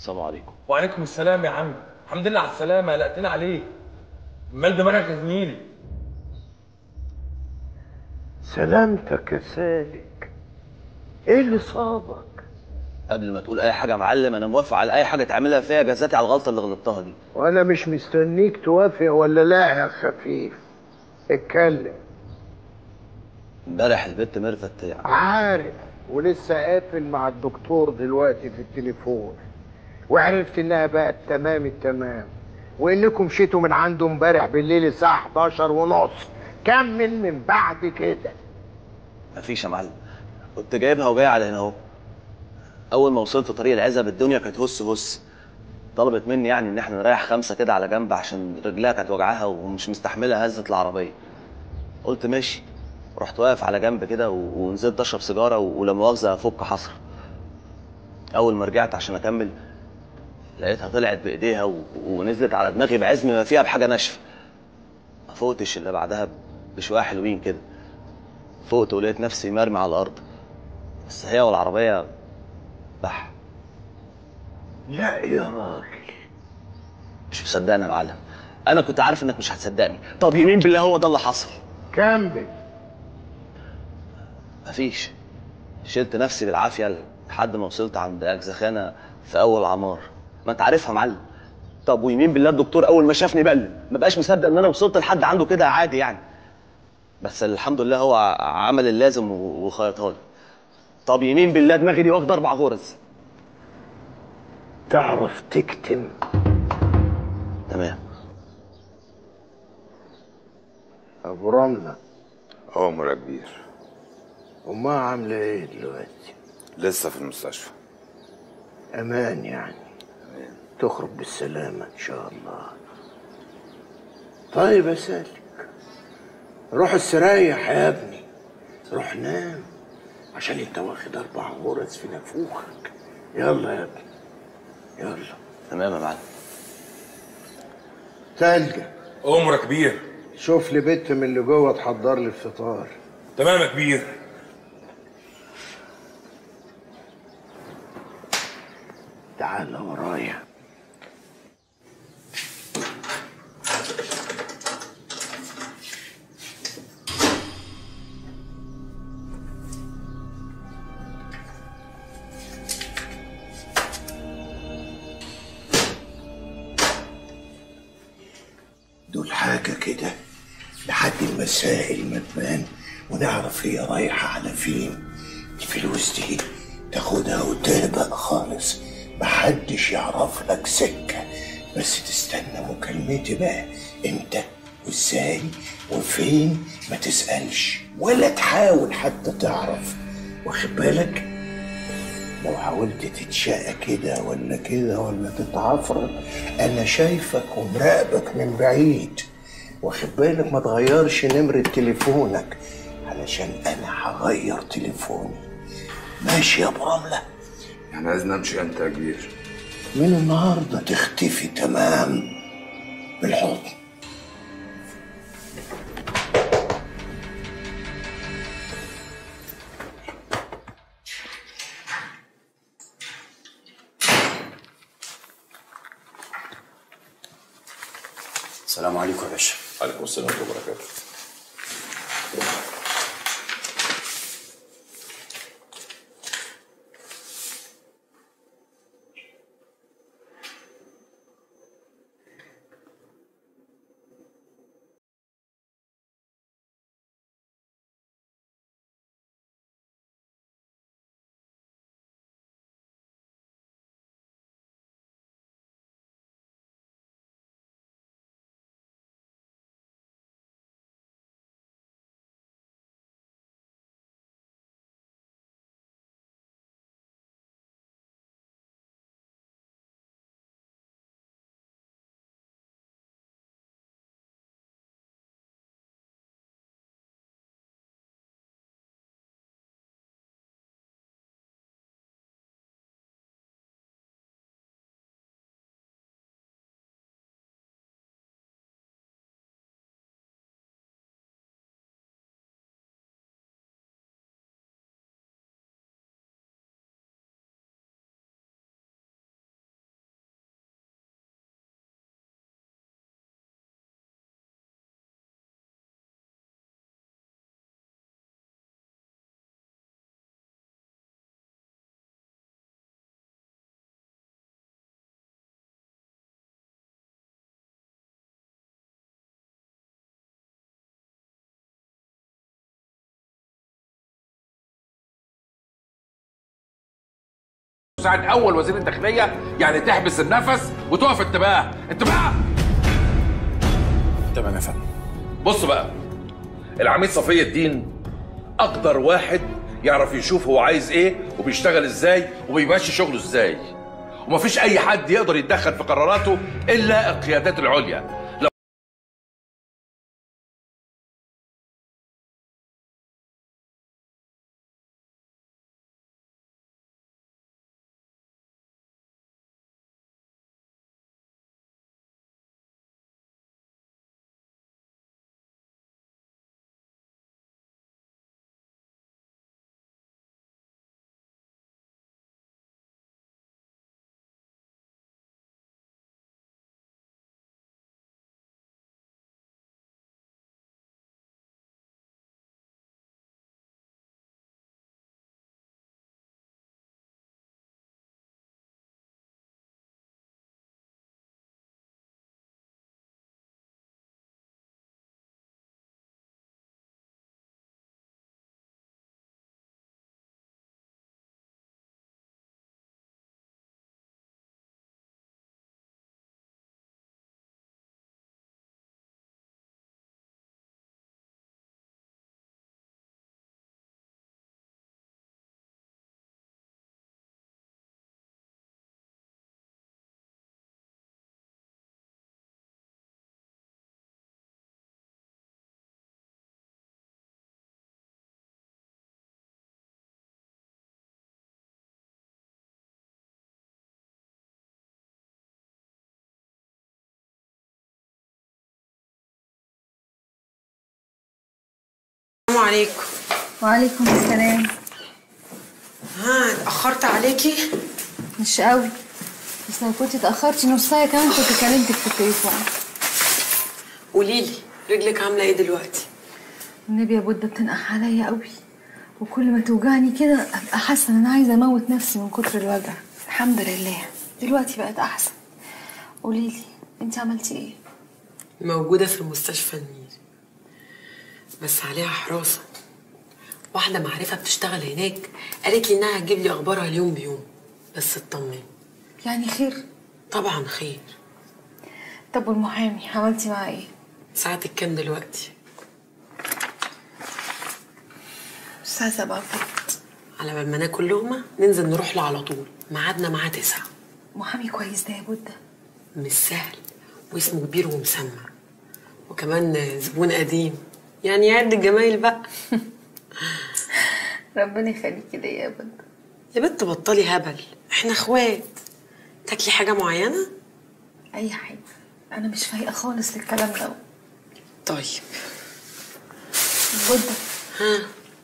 السلام عليكم وعليكم السلام يا عم الحمد لله على السلامه قلقتنا عليك مال دماغك يا زميلي سلامتك يا سالك ايه اللي صابك قبل ما تقول اي حاجه يا معلم انا موافق على اي حاجه تعملها فيها جزاتي على الغلطه اللي غلطتها دي وانا مش مستنيك توافق ولا لا يا خفيف اتكلم امبارح البت ميرفت يعني عارف ولسه قافل مع الدكتور دلوقتي في التليفون وعرفت انها بقت تمام التمام وانكم مشيتوا من عنده امبارح بالليل الساعه 11 ونص كمل من بعد كده مفيش يا معلم كنت جايبها وجاي على هنا اهو اول ما وصلت طريق العزب الدنيا كانت هس هس طلبت مني يعني ان احنا نريح خمسه كده على جنب عشان رجلها كانت وجعاها ومش مستحمله هزه العربيه قلت ماشي رحت واقف على جنب كده و- ونزلت اشرب سيجاره و- ولا مؤاخذه افك حصر اول ما رجعت عشان اكمل لقيتها طلعت بايديها و... ونزلت على دماغي بعزم ما فيها بحاجه ناشفه ما فوقتش الا بعدها بشويه حلوين كده فوقت ولقيت نفسي مرمي على الارض بس هي والعربيه بح لا يا راجل مش مصدقني يا معلم انا كنت عارف انك مش هتصدقني طب يمين بالله هو ده اللي حصل كمل مفيش شلت نفسي بالعافيه لحد ما وصلت عند اجزخانه في اول عمار ما انت عارفها يا معلم طب ويمين بالله الدكتور اول ما شافني بقلب ما بقاش مصدق ان انا وصلت لحد عنده كده عادي يعني بس الحمد لله هو ع- عمل اللازم و- وخيطها لي طب يمين بالله دماغي دي واخده اربع غرز تعرف تكتم تمام ابو رمله عمر يا كبير امها عامله ايه دلوقتي لسه في المستشفى امان يعني تخرج بالسلامه ان شاء الله طيب يا سالك روح استريح يا ابني روح نام عشان انت واخد اربع غرز في نافوخك يلا يا ابني يلا تمام يا معلم تلجة عمر يا كبير شوف لي بنت من اللي جوه تحضر لي الفطار تمام يا كبير تعال ورايا دول حاجة كده لحد المسائل ما تبان ونعرف هي رايحة على فين الفلوس دي تاخدها وتهبق خالص محدش يعرف لك سكة بس تستنى مكالمتي بقى امتى وازاي وفين ما تسألش ولا تحاول حتى تعرف واخد بالك لو حاولت تتشقى كده ولا كده ولا تتعفرت انا شايفك ومراقبك من بعيد واخد بالك ما تغيرش نمرة تليفونك علشان انا هغير تليفوني ماشي يا ابو رمله احنا عايزين نمشي امتى يا كبير من النهارده تختفي تمام بالحضن السلام عليكم يا باشا عليكم السلام ورحمه الله وبركاته مساعد اول وزير الداخليه يعني تحبس النفس وتقف انتباه انتباه تمام يا فندم بص بقى العميد صفي الدين اقدر واحد يعرف يشوف هو عايز ايه وبيشتغل ازاي وبيمشي شغله ازاي ومفيش اي حد يقدر يتدخل في قراراته الا القيادات العليا لو السلام عليكم وعليكم السلام ها اتأخرت عليكي مش قوي بس لو كنت اتأخرتي نص ساعة كمان كنت كلمتك في التليفون قوليلي رجلك عاملة ايه دلوقتي النبي يا بودة بتنقح عليا قوي وكل ما توجعني كده ابقى حاسة ان انا عايزة اموت نفسي من كتر الوجع الحمد لله دلوقتي بقت احسن قوليلي انت عملتي ايه موجودة في مستشفى النيل بس عليها حراسة واحدة معرفة بتشتغل هناك قالت لي انها هتجيب لي اخبارها اليوم بيوم بس اطمني يعني خير طبعا خير طب والمحامي عملتي معاه ايه ساعتك كام دلوقتي الساعة سبعة فقط على بال ما ناكل لقمة ننزل نروح له على طول ميعادنا معاه تسعة محامي كويس ده يا بودة مش سهل واسمه كبير ومسمع وكمان زبون قديم يعني يعد الجمايل بقى ربنا يخليكي ليا يا بودة يا بنت بطلي هبل احنا اخوات تاكلي حاجة معينة؟ اي حاجة انا مش فايقة خالص للكلام ده طيب بودة ها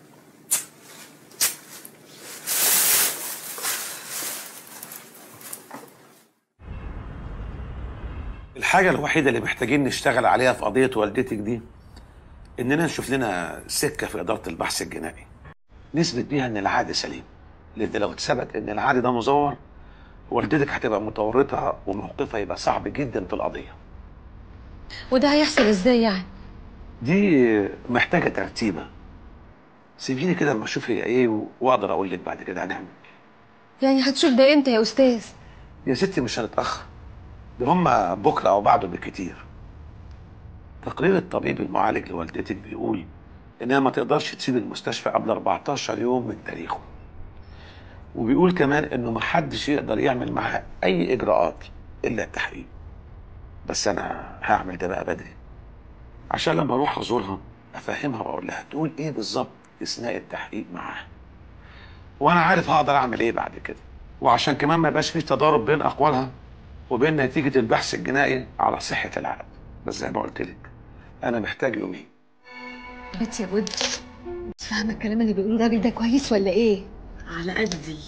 الحاجة الوحيدة اللي محتاجين نشتغل عليها في قضية والدتك دي إننا نشوف لنا سكة في إدارة البحث الجنائي نثبت بيها إن العقد سليم لأن لو اتثبت إن العقد ده مزور والدتك هتبقى متورطة وموقفها يبقى صعب جدا في القضية وده هيحصل ازاي يعني دي محتاجة ترتيبة سيبيني كده اما اشوف هي ايه واقدر اقول لك بعد كده هنعمل يعني هتشوف ده امتى يا استاذ يا ستي مش هنتأخر ده هما بكرة أو بعده بالكتير تقرير الطبيب المعالج لوالدتك بيقول إنها ما تقدرش تسيب المستشفى قبل 14 يوم من تاريخه وبيقول كمان إنه ما حدش يقدر يعمل معاها أي إجراءات إلا التحقيق بس أنا هعمل ده بقى بدري عشان لما أروح أزورها أفهمها وأقول لها تقول إيه بالظبط أثناء التحقيق معاها وأنا عارف هقدر أعمل إيه بعد كده وعشان كمان ما يبقاش فيه تضارب بين أقوالها وبين نتيجة البحث الجنائي على صحة العقد بس زي ما قلت لك أنا محتاج يومين بنتي يا بود انت فاهمه الكلام اللي بيقوله الراجل ده كويس ولا ايه على قدي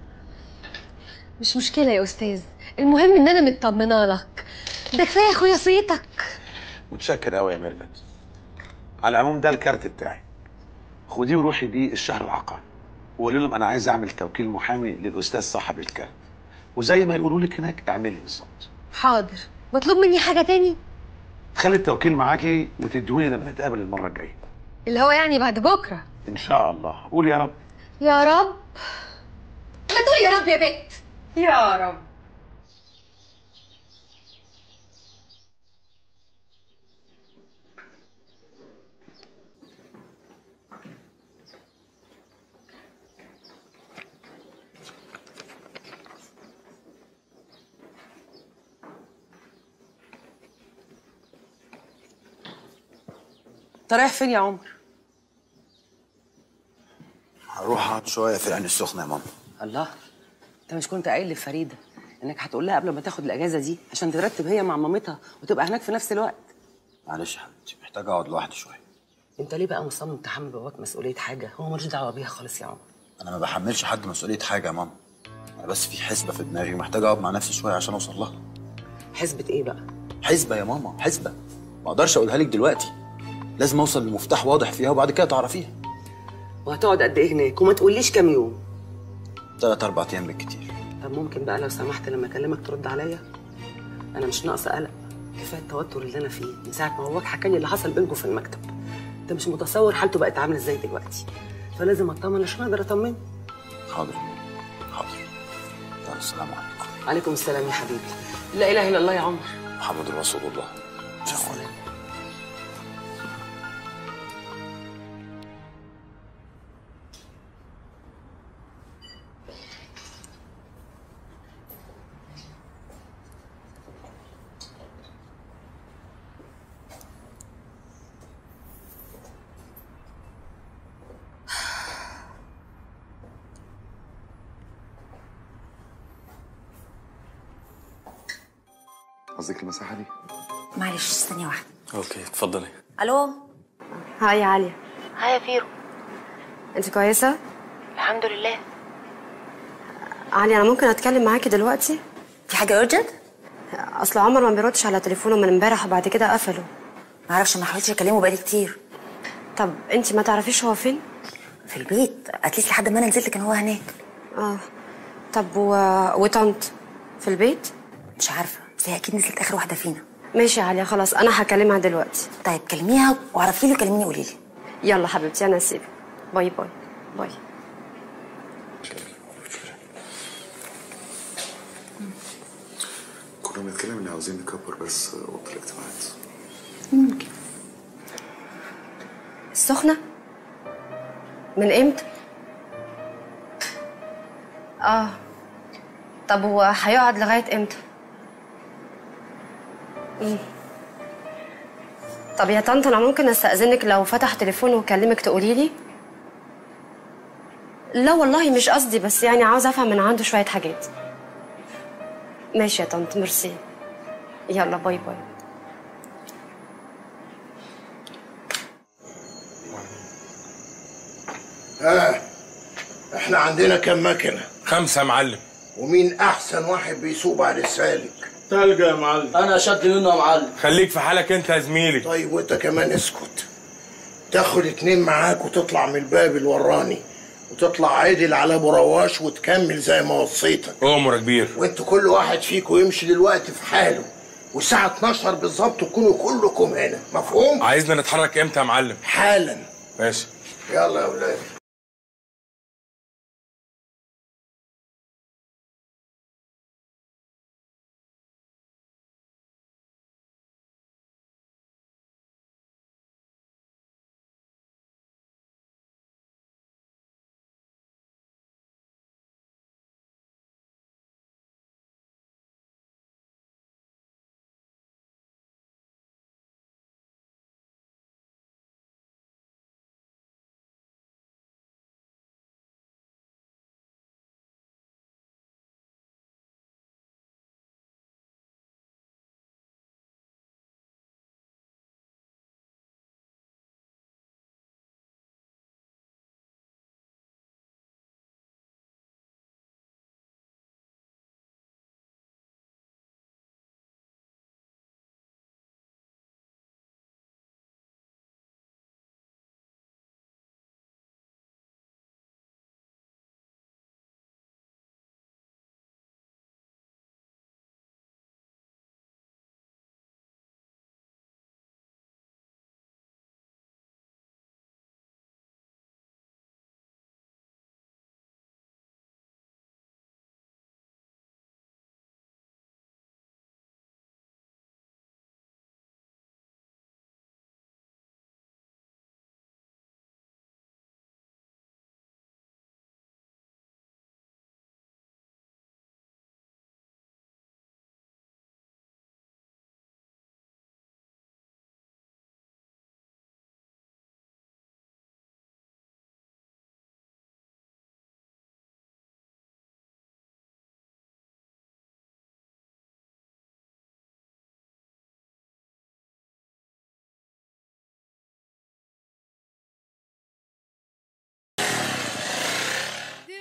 مش مشكله يا استاذ المهم ان انا مطمنه لك ده كفايه اخويا صيتك متشكر قوي يا ميرفت على العموم ده الكارت بتاعي خديه وروحي بيه الشهر العقاري وقولي لهم انا عايز اعمل توكيل محامي للاستاذ صاحب الكارت وزي ما يقولوا لك هناك اعملي بالظبط حاضر مطلوب مني حاجه تاني خلي التوكيل معاكي وتدوني لما نتقابل المره الجايه اللي هو يعني بعد بكره ان شاء الله قول يا رب يا رب ما تقول يا رب يا بنت يا رب انت رايح فين يا عمر؟ هروح اقعد شويه في العين السخنه يا ماما الله انت مش كنت قايل لفريده انك هتقول لها قبل ما تاخد الاجازه دي عشان ترتب هي مع مامتها وتبقى هناك في نفس الوقت معلش يا حبيبتي محتاج اقعد لوحدي شويه انت ليه بقى مصمم تحمل باباك مسؤوليه حاجه هو ملوش دعوه بيها خالص يا عمر انا ما بحملش حد مسؤوليه حاجه يا ماما انا بس في حسبه في دماغي ومحتاج اقعد مع نفسي شويه عشان اوصل لها حسبة ايه بقى حسبه يا ماما حسبه ما اقدرش اقولها لك دلوقتي لازم اوصل لمفتاح واضح فيها وبعد كده تعرفيها وهتقعد قد ايه هناك وما تقوليش كام يوم ثلاث اربع ايام بالكتير طب ممكن بقى لو سمحت لما اكلمك ترد عليا انا مش ناقصه قلق كفايه التوتر اللي انا فيه من ساعه ما باباك حكى لي اللي حصل بينكم في المكتب انت مش متصور حالته بقت عامله ازاي دلوقتي فلازم اطمن عشان اقدر اطمن حاضر حاضر طيب السلام عليكم عليكم السلام يا حبيبي لا اله الا الله يا عمر محمد رسول الله سلام قصدك المساحه دي معلش ثانية واحدة اوكي اتفضلي الو هاي يا عليا هاي يا فيرو انت كويسة؟ الحمد لله عليا انا ممكن اتكلم معاكي دلوقتي؟ في حاجة اورجنت؟ اصل عمر ما بيردش على تليفونه من امبارح وبعد كده قفله معرفش ما حاولتش اكلمه بقالي كتير طب انت ما تعرفيش هو فين؟ في البيت اتليست لحد ما انا نزلت كان هو هناك اه طب و... وطنط في البيت؟ مش عارفة بس هي اكيد نزلت اخر واحدة فينا ماشي يا عليا خلاص انا هكلمها دلوقتي طيب كلميها وعرفي لي كلميني قولي لي يلا حبيبتي انا هسيبك باي باي باي كنا بنتكلم ان عاوزين نكبر بس اوضه الاجتماعات ممكن السخنة؟ من امتى؟ اه طب هو هيقعد لغاية امتى؟ مم. طب يا طنط انا ممكن استأذنك لو فتح تليفون وكلمك تقولي لي؟ لا والله مش قصدي بس يعني عاوز افهم من عنده شوية حاجات ماشي يا طنط ميرسي يلا باي باي ها احنا عندنا كم مكنه خمسة يا معلم ومين احسن واحد بيسوق بعد السالك تلقى يا معلم انا اشد منه يا معلم خليك في حالك انت يا زميلي طيب وانت كمان اسكت تاخد اتنين معاك وتطلع من الباب الوراني وتطلع عدل على ابو رواش وتكمل زي ما وصيتك امر كبير وانتوا كل واحد فيكم يمشي دلوقتي في حاله والساعة 12 بالظبط تكونوا كلكم هنا مفهوم؟ عايزنا نتحرك امتى يا معلم حالا ماشي يلا يا ولاد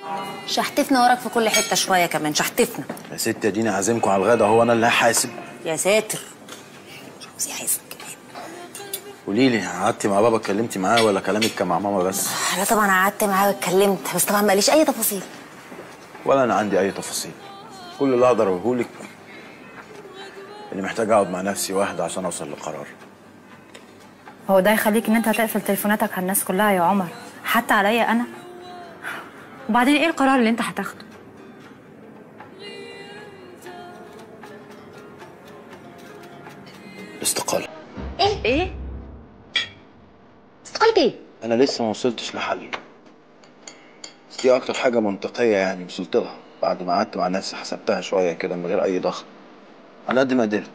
شحتفنا وراك في كل حته شويه كمان شحتفنا يا ست اديني عازمكم على الغدا هو انا اللي هحاسب يا ساتر مش عاوز يحاسب كمان قولي لي قعدتي مع بابا اتكلمتي معاه ولا كلامك كان مع ماما بس لا طبعا قعدت معاه واتكلمت بس طبعا ما قاليش اي تفاصيل ولا انا عندي اي تفاصيل كل اللي اقدر اقوله لك اني محتاج اقعد مع نفسي واحده عشان اوصل لقرار هو ده يخليك ان انت هتقفل تليفوناتك على الناس كلها يا عمر حتى عليا انا وبعدين ايه القرار اللي انت هتاخده استقاله ايه ايه استقالة ايه انا لسه ما وصلتش لحل بس دي اكتر حاجه منطقيه يعني وصلت لها بعد ما قعدت مع نفسي حسبتها شويه كده من غير اي ضغط على قد ما قدرت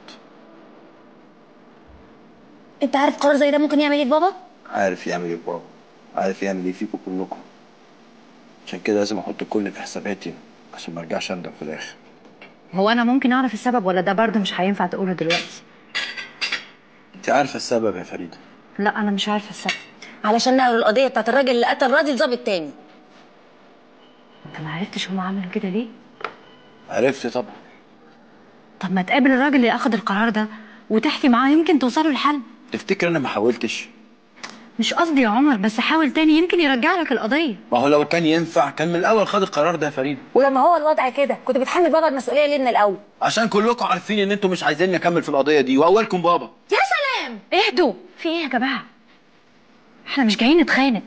انت عارف قرار زي ده ممكن يعمل ايه في بابا عارف يعمل ايه بابا عارف يعمل ايه فيكم كلكم عشان كده لازم احط الكل في حساباتي عشان ما ارجعش اندم في الاخر هو انا ممكن اعرف السبب ولا ده برضه مش هينفع تقوله دلوقتي انت عارفه السبب يا فريده لا انا مش عارفه السبب علشان نقلوا القضيه بتاعت الراجل اللي قتل راجل ظابط تاني انت ما عرفتش هم عملوا كده ليه عرفت طبعا طب ما تقابل الراجل اللي اخد القرار ده وتحكي معاه يمكن توصلوا لحل تفتكر انا ما حاولتش مش قصدي يا عمر بس حاول تاني يمكن يرجع لك القضيه ما هو لو كان ينفع كان من الاول خد القرار ده يا فريده ولما هو الوضع كده كنت بتحمل بابا المسؤوليه ليه من الاول عشان كلكم عارفين ان انتوا مش عايزيني اكمل في القضيه دي واولكم بابا يا سلام اهدوا في ايه يا جماعه احنا مش جايين نتخانق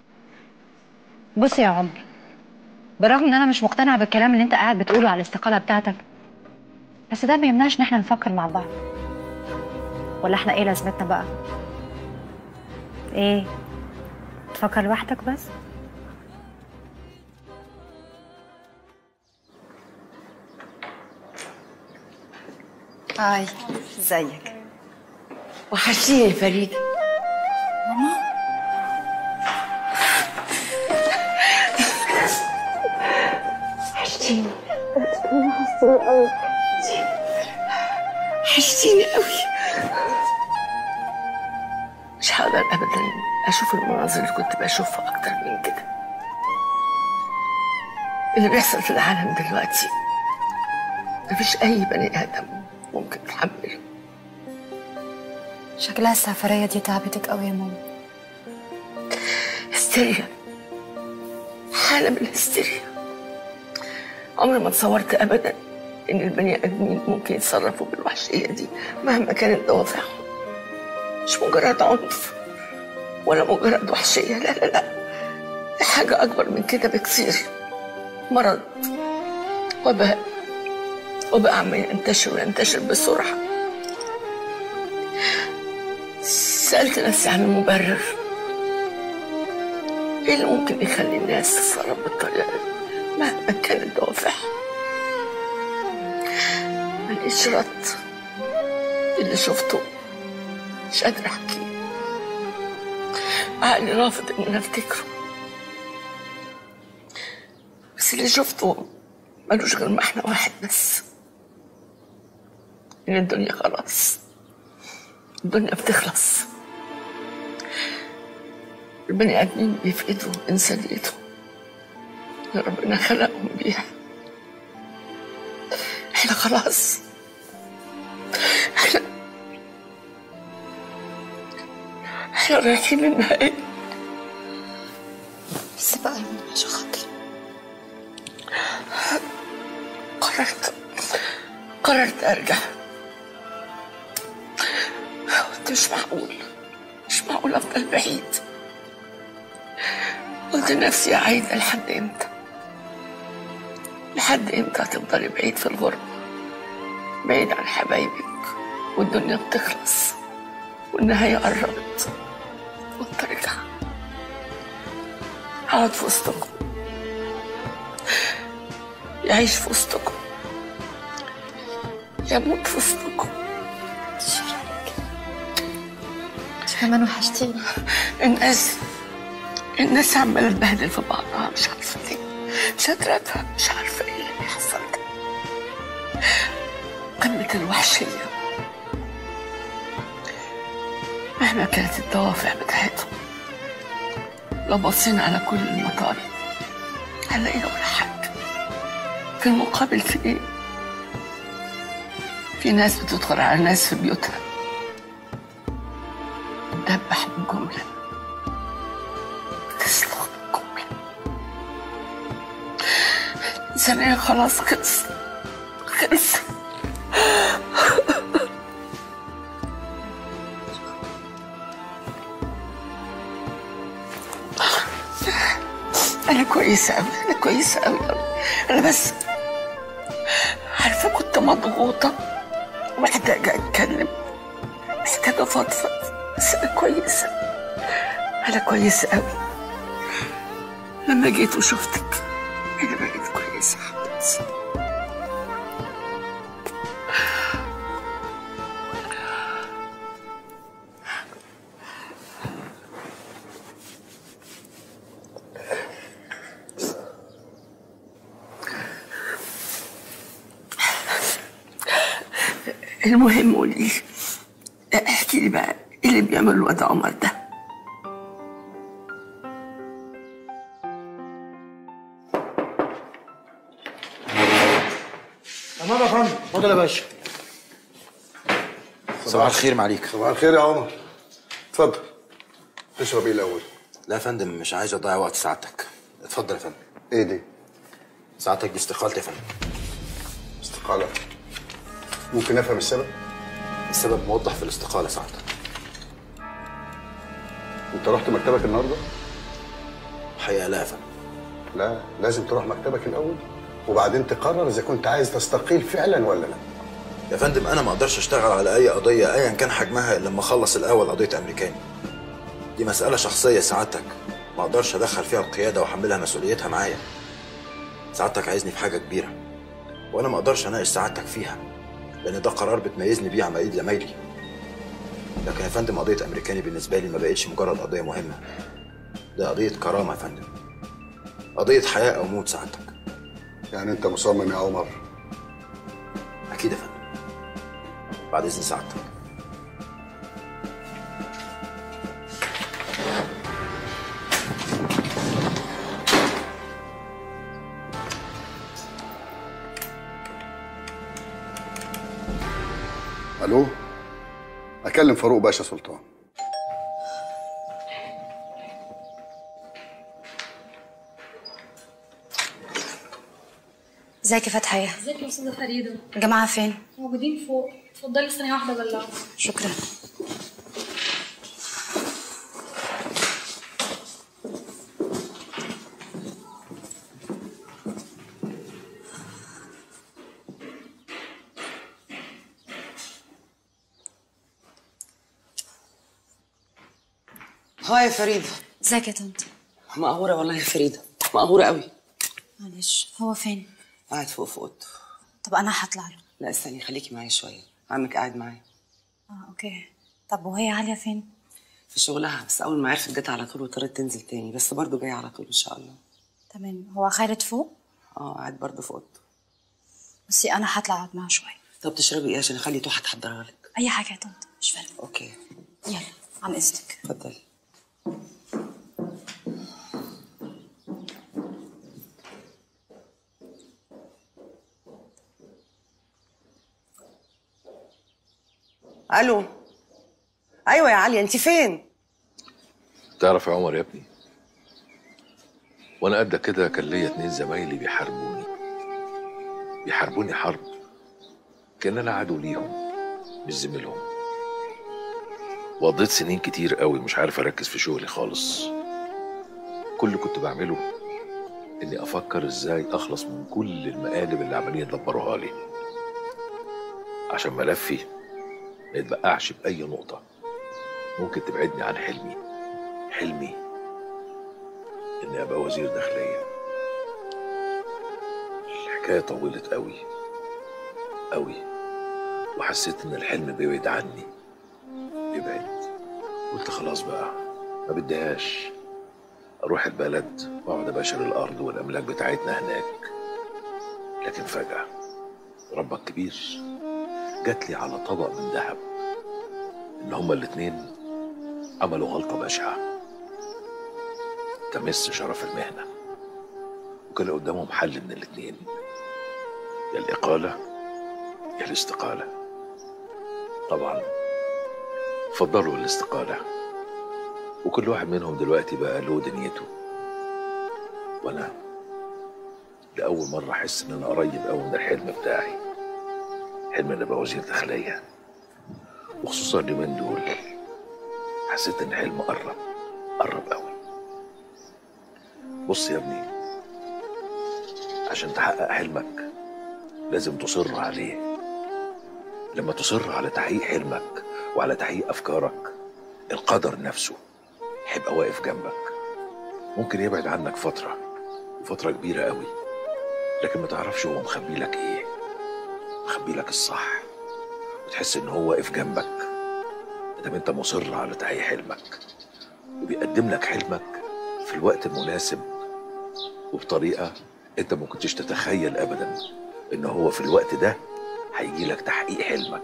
بص يا عمر برغم ان انا مش مقتنعه بالكلام اللي انت قاعد بتقوله على الاستقاله بتاعتك بس ده ما يمنعش ان احنا نفكر مع بعض ولا احنا ايه لازمتنا بقى ايه تفكر لوحدك بس هاي ازيك وحشتيني يا فريدة ماما وحشتيني وحشتيني قوي وحشتيني قوي مش هقدر ابدا اشوف المناظر اللي كنت بشوفها اكتر من كده اللي بيحصل في العالم دلوقتي مفيش اي بني ادم ممكن يتحمله شكلها السفرية دي تعبتك قوي يا ماما هستيريا حالة من الهستيريا عمري ما تصورت ابدا ان البني ادمين ممكن يتصرفوا بالوحشية دي مهما كانت دوافعهم مش مجرد عنف ولا مجرد وحشية لا لا لا دي حاجة أكبر من كده بكثير مرض وباء وباء عمال ينتشر وينتشر بسرعة سألت نفسي عن المبرر ايه اللي ممكن يخلي الناس تتصرف بالطريقة دي مهما كانت دوافعها ملقيتش رد اللي شفته مش قادرة أحكيه عقلي رافض إن أنا أفتكره بس اللي شفته ملوش غير معنى واحد بس إن الدنيا خلاص الدنيا بتخلص البني آدمين بيفقدوا إنسانيتهم اللي ربنا خلقهم بيها احنا خلاص احنا احنا رايحين للنهاية بس بقى عشان خاطري قررت قررت ارجع قلت مش معقول مش معقول افضل بعيد قلت لنفسي يا عايدة لحد امتى لحد امتى هتفضلي بعيد في الغربة بعيد عن حبايبك والدنيا بتخلص والنهاية قربت قلت ارجع اقعد في وسطكم يعيش في وسطكم يموت في وسطكم انت كمان وحشتيني الناس الناس عمالة تبهدل في بعضها مش عارفة ليه مش قادرة أفهم مش عارفة إيه اللي بيحصل ده قمة الوحشية مهما كانت الدوافع بتاعتهم لو بصينا على كل المطالب عليا ولا حد في المقابل في ايه في ناس بتدخل على ناس في بيوتها تدبح بالجملة تسلخ بالجملة الإنسانية خلاص خلص خلص أنا كويسة أوي أنا كويسة أوي أوي أنا بس عارفة كنت مضغوطة ومحتاجة أتكلم محتاجة أفضفض بس أنا كويسة أنا كويسة أوي لما جيت وشفتك أنا بقيت كويسة حبيبتي المهم قولي لي احكي لي بقى ايه اللي بيعمل الواد عمر ده تمام يا فندم اتفضل يا باشا صباح الخير معليك صباح الخير يا عمر اتفضل تشرب ايه الاول لا يا فندم مش عايز اضيع وقت سعادتك اتفضل يا فندم ايه دي سعادتك دي استقالتي يا فندم استقالة ممكن افهم السبب السبب موضح في الاستقالة سعادتك انت رحت مكتبك النهارده الحقيقة لا يا فندم لا لازم تروح مكتبك الاول وبعدين تقرر اذا كنت عايز تستقيل فعلا ولا لا يا فندم انا ما اقدرش اشتغل على اي قضية ايا كان حجمها الا لما اخلص الاول قضية امريكاني دي مسألة شخصية سعادتك ما اقدرش ادخل فيها القيادة واحملها مسؤوليتها معايا سعادتك عايزني في حاجة كبيرة وانا ما اقدرش اناقش سعادتك فيها لان ده قرار بتميزني بيه عن بقية زمايلي لكن يا فندم قضية امريكاني بالنسبة لي ما بقتش مجرد قضية مهمة ده قضية كرامة يا فندم قضية حياة او موت سعادتك يعني انت مصمم يا عمر اكيد يا فندم بعد اذن سعادتك الو اكلم فاروق باشا سلطان ازيك يا فتحية ازيك يا استاذه فريده الجماعة فين؟ موجودين فوق اتفضلي ثانيه واحده بلغوا شكرا ها يا فريده ازيك يا طنط مقهوره والله يا فريده مقهوره قوي معلش هو فين؟ قاعد فوق في اوضته طب انا هطلع له لا استني خليكي معايا شويه عمك قاعد معايا اه اوكي طب وهي عالية فين؟ في شغلها بس اول ما عرفت جت على طول واضطرت تنزل تاني بس برضه جايه على طول ان شاء الله تمام هو خالد فوق؟ اه قاعد برضه في اوضته بصي انا هطلع اقعد معاه شوية طب تشربي ايه عشان اخلي توحه تحضرها لك اي حاجة يا طنط مش فارقة اوكي يلا عن اذنك اتفضلي الو ايوه يا عليا انت فين تعرف يا عمر يا ابني وانا قد كده كان ليا اتنين زمايلي بيحاربوني بيحاربوني حرب كان انا عدو ليهم مش زميلهم وقضيت سنين كتير قوي مش عارف اركز في شغلي خالص كل اللي كنت بعمله اني افكر ازاي اخلص من كل المقالب اللي عمالين يدبروها لي عشان ملفي ما يتبقعش باي نقطه ممكن تبعدني عن حلمي حلمي اني ابقى وزير داخليه الحكايه طولت قوي قوي وحسيت ان الحلم بيبعد عني بيبعد قلت خلاص بقى ما بديهاش اروح البلد واقعد اباشر الارض والاملاك بتاعتنا هناك لكن فجاه ربك كبير جات لي على طبق من ذهب ان هما الاتنين عملوا غلطه بشعه تمس شرف المهنه وكان قدامهم حل من الاتنين يا الإقالة يا الاستقالة طبعا فضلوا الاستقالة وكل واحد منهم دلوقتي بقى له دنيته وأنا لأول مرة أحس إن أنا قريب أوي من الحلم بتاعي حلم إن أبقى وزير داخلية وخصوصا اليومين دول حسيت إن الحلم قرب قرب أوي بص يا ابني عشان تحقق حلمك لازم تصر عليه لما تصر على تحقيق حلمك وعلى تحقيق أفكارك القدر نفسه هيبقى واقف جنبك ممكن يبعد عنك فترة فترة كبيرة قوي لكن ما تعرفش هو مخبي لك ايه مخبي لك الصح وتحس ان هو واقف جنبك مادام انت مصر على تحقيق حلمك وبيقدم لك حلمك في الوقت المناسب وبطريقة انت ما كنتش تتخيل ابدا ان هو في الوقت ده هيجي لك تحقيق حلمك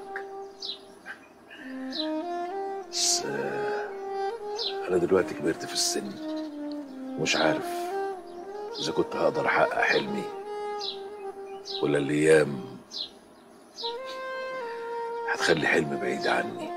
بس آه، انا دلوقتي كبرت في السن ومش عارف اذا كنت هقدر احقق حلمي ولا الايام هتخلي حلمي بعيد عني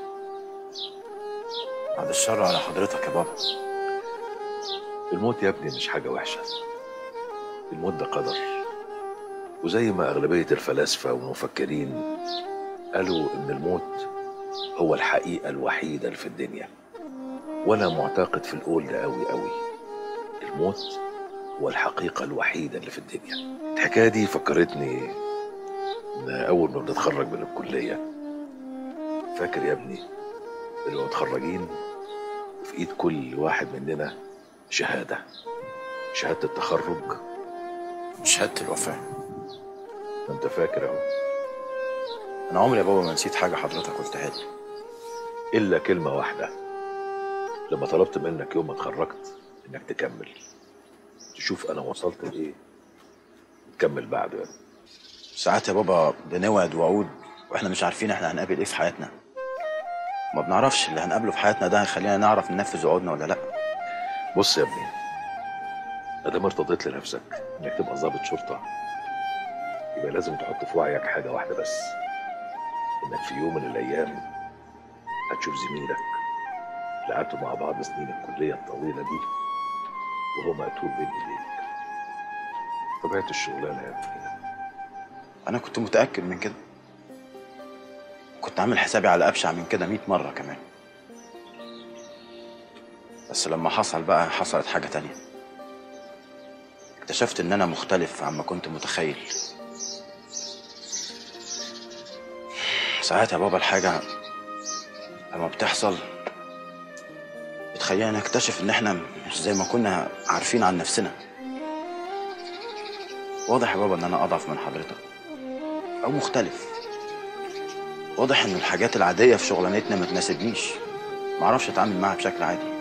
بعد الشر على حضرتك يا بابا الموت يا ابني مش حاجة وحشة الموت ده قدر وزي ما أغلبية الفلاسفة والمفكرين قالوا إن الموت هو الحقيقة الوحيدة اللي في الدنيا وأنا معتقد في القول ده أوي أوي الموت هو الحقيقة الوحيدة اللي في الدنيا الحكاية دي فكرتني إن أول ما بنتخرج من الكلية فاكر يا ابني اللي متخرجين وفي إيد كل واحد مننا شهادة شهادة التخرج شهادة الوفاة ما انت فاكر اهو انا عمري يا بابا ما نسيت حاجة حضرتك قلتها لي الا كلمة واحدة لما طلبت منك يوم ما اتخرجت انك تكمل تشوف انا وصلت لايه تكمل بعده يعني. ساعات يا بابا بنوعد وعود واحنا مش عارفين احنا هنقابل ايه في حياتنا ما بنعرفش اللي هنقابله في حياتنا ده هيخلينا نعرف ننفذ وعودنا ولا لا بص يا ابني ادام ارتضيت لنفسك انك تبقى ضابط شرطة يبقى لازم تحط في وعيك حاجة واحدة بس انك في يوم من الايام هتشوف زميلك اللي قعدتوا مع بعض سنين الكلية الطويلة دي وهو مقتول بين ايديك طبيعة الشغلانة يا ابني انا كنت متأكد من كده كنت عامل حسابي على ابشع من كده 100 مرة كمان بس لما حصل بقى حصلت حاجة تانية اكتشفت ان انا مختلف عما كنت متخيل ساعات يا بابا الحاجة لما بتحصل بتخلينا نكتشف ان احنا مش زي ما كنا عارفين عن نفسنا واضح يا بابا ان انا اضعف من حضرتك او مختلف واضح ان الحاجات العادية في شغلانتنا ما تناسبنيش معرفش اتعامل معاها بشكل عادي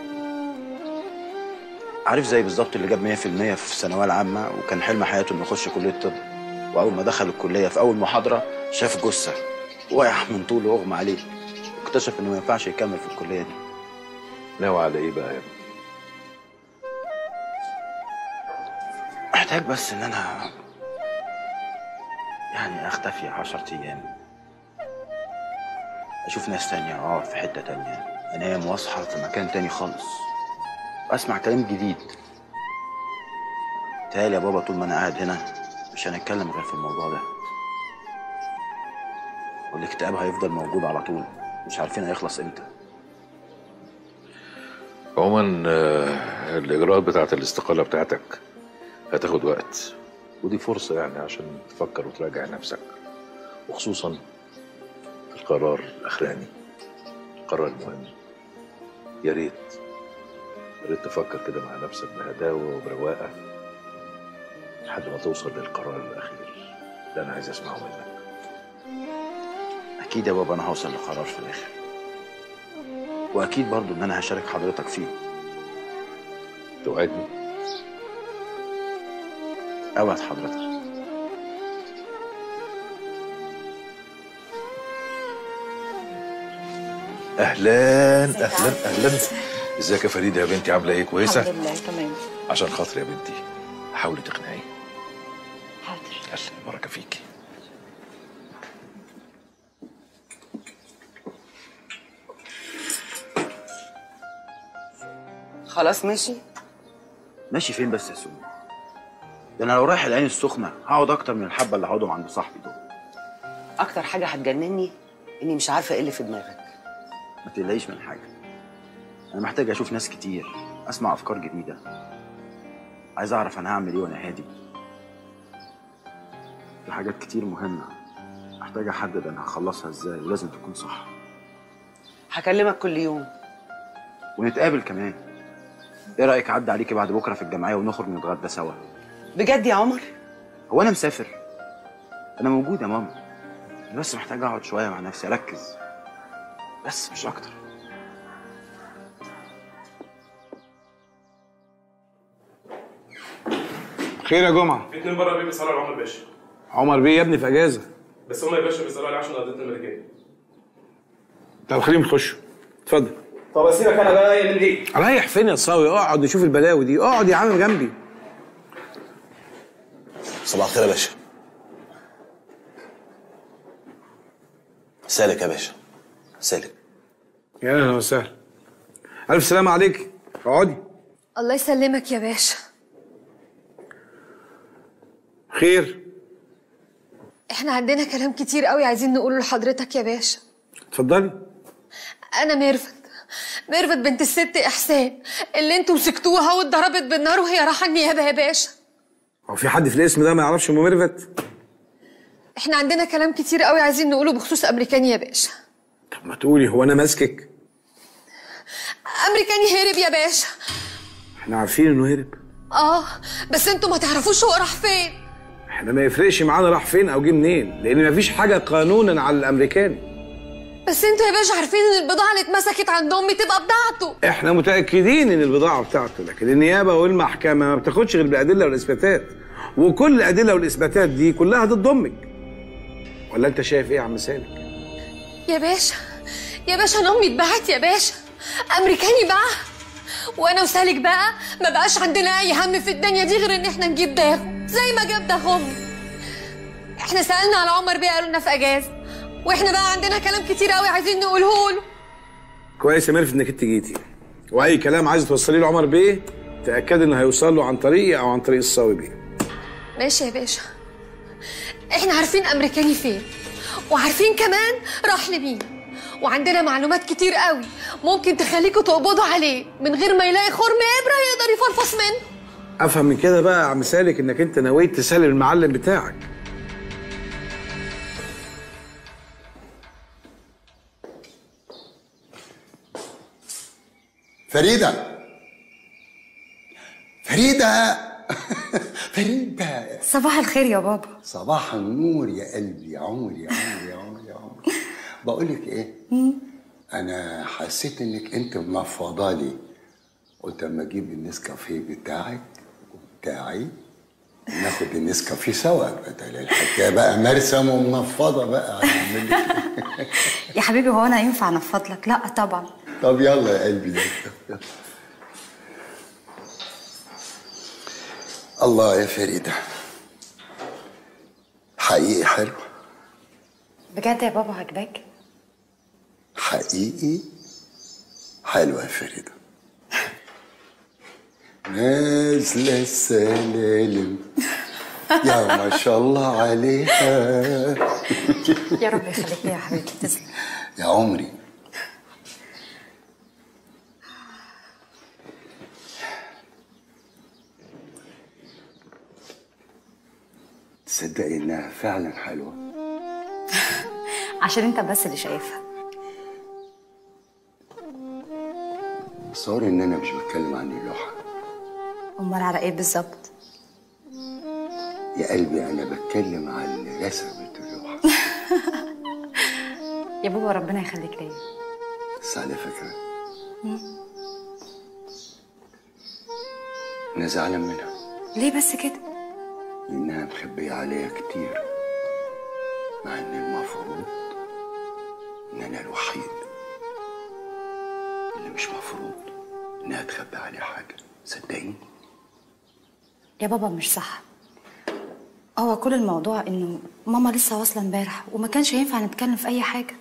عارف زي بالظبط اللي جاب 100% في الثانويه العامه وكان حلم حياته انه يخش كليه طب واول ما دخل الكليه في اول محاضره شاف جثه وقع من طوله واغمى عليه واكتشف انه ما ينفعش يكمل في الكليه دي ناوي على ايه بقى يا ابني محتاج بس ان انا يعني اختفي عشرة ايام اشوف ناس تانية اقعد في حتة تانية انام واصحى في مكان تاني خالص واسمع كلام جديد تهيألي يا بابا طول ما انا قاعد هنا مش هنتكلم غير في الموضوع ده والاكتئاب هيفضل موجود على طول مش عارفين هيخلص امتى عموما آه، الاجراءات بتاعت الاستقالة بتاعتك هتاخد وقت ودي فرصة يعني عشان تفكر وتراجع نفسك وخصوصا القرار الأخراني القرار المهم يا ريت يا ريت تفكر كده مع نفسك بهداوة وبرواقة لحد ما توصل للقرار الأخير اللي أنا عايز أسمعه منك اكيد يا بابا انا هوصل لقرار في الاخر واكيد برضو ان انا هشارك حضرتك فيه توعدني اوعد حضرتك أهلا أهلا أهلا ازيك يا فريدة يا بنتي عاملة إيه كويسة؟ الحمد لله تمام عشان خاطري يا بنتي حاولي تقنعيه حاضر يلا البركه فيكي خلاص ماشي ماشي فين بس يا سومي ده انا لو رايح العين السخنه هقعد اكتر من الحبه اللي هقعدهم عند صاحبي دول اكتر حاجه هتجنني اني مش عارفه ايه اللي في دماغك ما تقلقيش من حاجه انا محتاج اشوف ناس كتير اسمع افكار جديده عايز اعرف انا هعمل ايه وانا هادي في حاجات كتير مهمه محتاج احدد انا هخلصها ازاي ولازم تكون صح هكلمك كل يوم ونتقابل كمان ايه رايك اعدي عليكي بعد بكره في الجمعيه ونخرج نتغدى سوا بجد يا عمر هو انا مسافر انا موجود يا ماما انا بس محتاج اقعد شويه مع نفسي اركز بس مش اكتر خير يا جمعه في اتنين بره بيه بيسالوا على عمر باشا عمر بيه يا ابني في اجازه بس هما يا باشا بيسالوا عليه عشان قضيتنا الملكيه طب خليهم يخشوا اتفضل طب اسيبك انا بقى ايه من دي رايح فين يا صاوي اقعد نشوف البلاوي دي اقعد يا عم جنبي صباح الخير يا باشا سالك يا باشا سالك يا اهلا وسهلا الف سلامه عليك اقعدي الله يسلمك يا باشا خير احنا عندنا كلام كتير قوي عايزين نقوله لحضرتك يا باشا اتفضلي انا ميرفت ميرفت بنت الست احسان اللي انتوا مسكتوها واتضربت بالنار وهي رايحه النيابه يا باشا هو في حد في الاسم ده ما يعرفش ام ميرفت احنا عندنا كلام كتير قوي عايزين نقوله بخصوص امريكاني يا باشا طب ما تقولي هو انا ماسكك امريكاني هرب يا باشا احنا عارفين انه هرب اه بس انتوا ما تعرفوش هو راح فين احنا ما يفرقش معانا راح فين او جه منين لان مفيش حاجه قانونا على الامريكاني بس انتوا يا باشا عارفين ان البضاعه اللي اتمسكت عند امي تبقى بتاعته احنا متاكدين ان البضاعه بتاعته لكن النيابه والمحكمه ما بتاخدش غير بالادله والاثباتات وكل الادله والاثباتات دي كلها ضد امك ولا انت شايف ايه يا عم سالك يا باشا يا باشا انا امي اتباعت يا باشا امريكاني باعها وانا وسالك بقى ما بقاش عندنا اي هم في الدنيا دي غير ان احنا نجيب داغه زي ما جاب داغ امي احنا سالنا على عمر بيه قالوا لنا في اجازه واحنا بقى عندنا كلام كتير قوي عايزين نقوله له كويس يا ميرفت انك انت جيتي واي كلام عايز توصليه لعمر بيه تاكد انه هيوصل له عن طريقي او عن طريق الصاوي بيه ماشي يا باشا احنا عارفين امريكاني فين وعارفين كمان راح لمين وعندنا معلومات كتير قوي ممكن تخليكوا تقبضوا عليه من غير ما يلاقي خرم ابره يقدر يفرفص منه افهم من كده بقى يا عم سالك انك انت نويت تسلم المعلم بتاعك فريدة فريدة فريدة صباح الخير يا بابا صباح النور يا قلبي يا عمري يا عمري يا عمري يا عمري بقول لك ايه انا حسيت انك انت منفضه لي قلت اما اجيب النسكافيه بتاعك وبتاعي ناخد النسكافيه سوا بدل الحكايه بقى مرسم ومنفضه بقى هنعمل لك إيه؟ يا حبيبي هو انا ينفع انفض لك لا طبعا طب يلا يا قلبي يلا. الله يا فريدة حقيقي حلو بجد يا بابا عجباك حقيقي حلوة يا فريدة نازلة السلالم يا ما شاء الله عليها يا رب يخليك لي يا حبيبتي تسلم يا عمري تصدقي انها فعلا حلوه عشان انت بس اللي شايفها صار ان انا مش بتكلم عن اللوحه امال على ايه بالظبط يا قلبي انا بتكلم عن اللي رسمت اللوحه يا بابا ربنا يخليك ليا بس على فكره انا زعلان منها ليه بس كده لانها مخبيه عليا كتير مع ان المفروض ان انا الوحيد اللي مش مفروض انها تخبي عليه حاجه صدقيني يا بابا مش صح هو كل الموضوع انه ماما لسه واصله امبارح وما كانش ينفع نتكلم في اي حاجه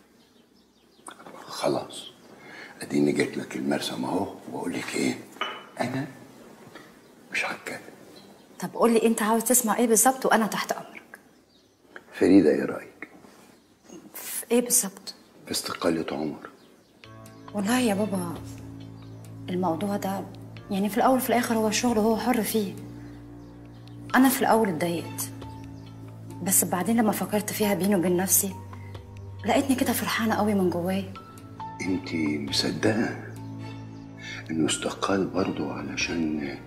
خلاص اديني جيت لك المرسم اهو واقول لك ايه انا مش هتكلم طب قول لي انت عاوز تسمع ايه بالظبط وانا تحت امرك فريده ايه رايك في ايه بالظبط في استقاله عمر والله يا بابا الموضوع ده يعني في الاول في الاخر هو الشغل هو حر فيه انا في الاول اتضايقت بس بعدين لما فكرت فيها بيني وبين نفسي لقيتني كده فرحانه قوي من جوايا انت مصدقه انه استقال برضه علشان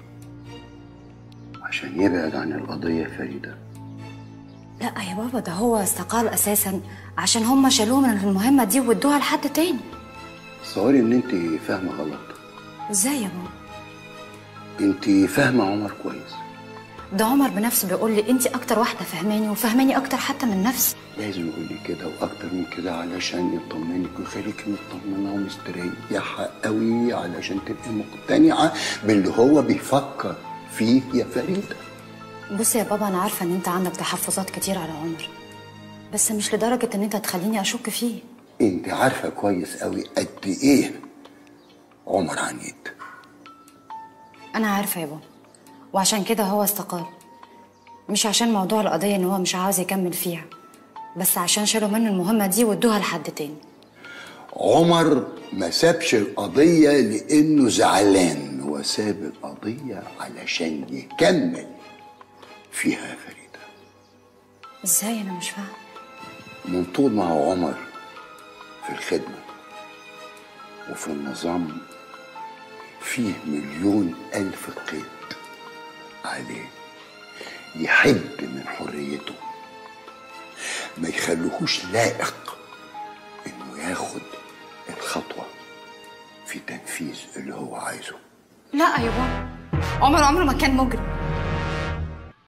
عشان يبعد عن القضيه فريده لا يا بابا ده هو استقال اساسا عشان هم شالوه من المهمه دي وادوها لحد تاني تصوري ان انت فاهمه غلط ازاي يا بابا انت فاهمه عمر كويس ده عمر بنفسه بيقول لي انت اكتر واحده فهماني وفهماني اكتر حتى من نفسي لازم يقول لي كده واكتر من كده علشان يطمنك ويخليك مطمنه ومستريحه قوي علشان تبقي مقتنعه باللي هو بيفكر فيه يا فريده بص يا بابا انا عارفه ان انت عندك تحفظات كتير على عمر بس مش لدرجه ان انت تخليني اشك فيه انت عارفه كويس قوي قد ايه عمر عنيد انا عارفه يا بابا وعشان كده هو استقال مش عشان موضوع القضيه ان هو مش عاوز يكمل فيها بس عشان شالوا منه المهمه دي وادوها لحد تاني عمر ما سابش القضيه لانه زعلان هو ساب القضيه علشان يكمل فيها يا فريده ازاي انا مش فاهمه من طول ما هو عمر في الخدمة وفي النظام فيه مليون ألف قيد عليه يحد من حريته ما يخلوهوش لائق انه ياخد الخطوة في تنفيذ اللي هو عايزه لا يا بابا عمر عمره ما كان مجرم